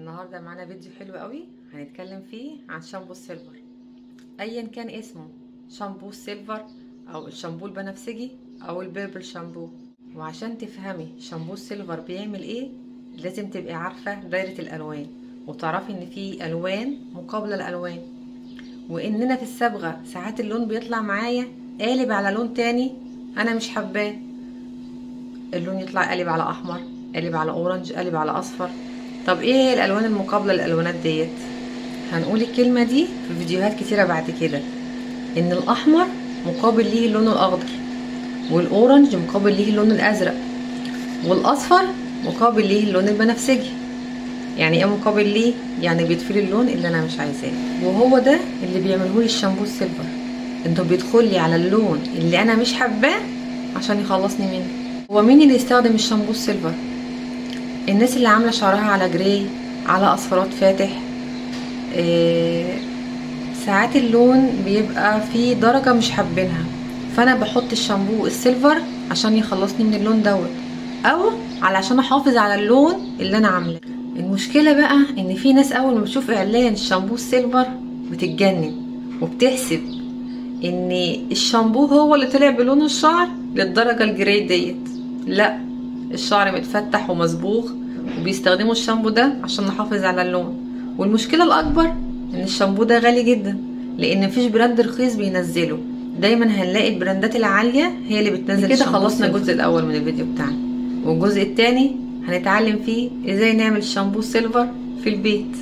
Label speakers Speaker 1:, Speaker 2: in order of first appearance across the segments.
Speaker 1: النهارده معانا فيديو حلو قوي هنتكلم فيه عن شامبو السيلفر ايا كان اسمه شامبو السيلفر او الشامبو البنفسجي او البيربل شامبو وعشان تفهمي شامبو السيلفر بيعمل ايه لازم تبقي عارفه دايره الالوان وتعرفي ان في الوان مقابله لالوان واننا في الصبغه ساعات اللون بيطلع معايا قالب على لون تاني انا مش حباه اللون يطلع قالب على احمر قالب على اورنج قالب على اصفر طب ايه هي الالوان المقابله للالوانات ديت هنقول الكلمه دي في فيديوهات كتيره بعد كده ان الاحمر مقابل ليه اللون الاخضر والاورنج مقابل ليه اللون الازرق والاصفر مقابل ليه اللون البنفسجي يعني ايه مقابل ليه يعني بيطفي اللون اللي انا مش عايزاه وهو ده اللي بيعمله لي الشامبو السيلفر انه بيدخل لي على اللون اللي انا مش حباه عشان يخلصني منه هو مين اللي يستخدم الشامبو السيلفر الناس اللي عامله شعرها على جراي على اصفرات فاتح إيه ساعات اللون بيبقى فيه درجه مش حابينها فانا بحط الشامبو السيلفر عشان يخلصني من اللون دوت او علشان احافظ على اللون اللي انا عاملاه المشكله بقى ان في ناس اول ما بتشوف اعلان الشامبو السيلفر بتتجنن وبتحسب ان الشامبو هو اللي طلع بلون الشعر للدرجه الجراي ديت لا الشعر متفتح ومصبوغ وبيستخدموا الشامبو ده عشان نحافظ على اللون والمشكله الاكبر ان الشامبو ده غالي جدا لان مفيش براند رخيص بينزله دايما هنلاقي البراندات العاليه هي اللي بتنزل كده خلصنا الجزء الاول من الفيديو بتاعنا والجزء الثاني هنتعلم فيه ازاي نعمل شامبو سيلفر في البيت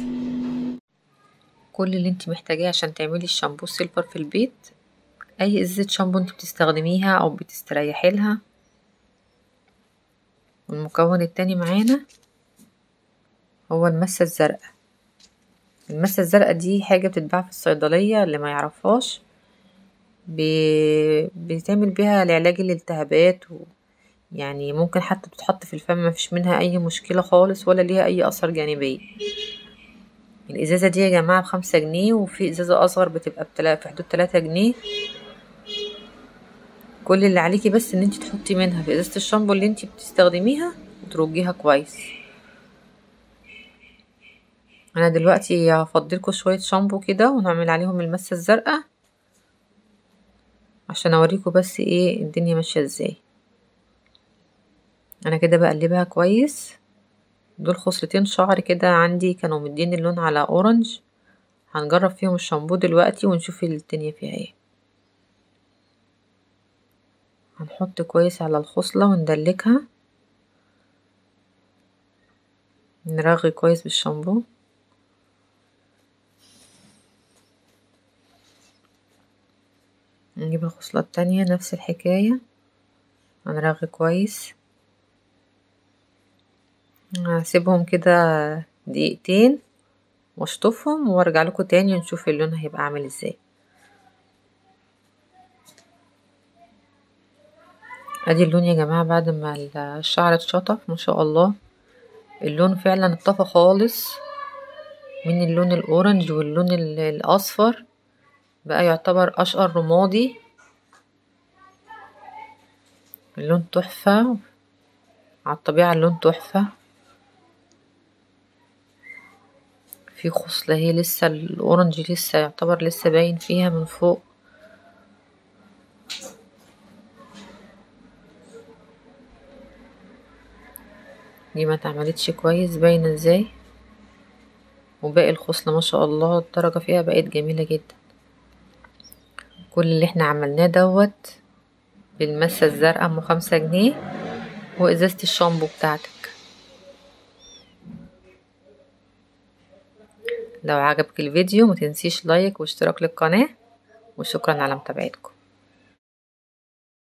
Speaker 1: كل اللي انت محتاجاه عشان تعملي الشامبو سيلفر في البيت اي ازازه شامبو انت بتستخدميها او بتستريحي لها والمكون التاني معانا هو المسة الزرقاء المسة الزرقاء دي حاجة بتتباع في الصيدلية اللي ما يعرفهاش بتعمل بيها لعلاج الالتهابات و... يعني ممكن حتى بتتحط في الفم مفيش منها اي مشكلة خالص ولا ليها اي اثار جانبية الازازة دي يا جماعة بخمسة جنيه وفي ازازة اصغر بتبقى بتلا... في حدود تلاتة جنيه كل اللي عليكي بس ان انت تحطي منها في ازازة الشامبو اللي انت بتستخدميها وترجيها كويس انا دلوقتي هفضلكوا شوية شامبو كده ونعمل عليهم المسة الزرقاء عشان اوريكم بس ايه الدنيا ماشية ازاي انا كده بقلبها كويس دول خصلتين شعر كده عندي كانوا مدين اللون على اورنج هنجرب فيهم الشامبو دلوقتي ونشوف الدنيا فيها ايه هنحط كويس على الخصلة وندلكها نرغي كويس بالشامبو نجيب الخصلة التانية نفس الحكاية هنرغي كويس هسيبهم كده دقيقتين واشطفهم وارجع لكم تاني ونشوف اللون هيبقى عامل ازاي ادي اللون يا جماعة بعد ما الشعر اتشطف ما شاء الله اللون فعلا اتطفى خالص من اللون الاورنج واللون الاصفر بقى يعتبر اشقر رمادي اللون تحفة على الطبيعة اللون تحفة في خصلة هي لسه الاورنج لسه يعتبر لسه باين فيها من فوق دي ما اتعملتش كويس باينة ازاي وباقي الخصلة ما شاء الله الدرجة فيها بقت جميلة جدا كل اللي احنا عملناه دوت بالمسة الزرقاء ام خمسة جنيه وازازة الشامبو بتاعتك لو عجبك الفيديو متنسيش لايك واشتراك للقناة وشكرا على متابعتكم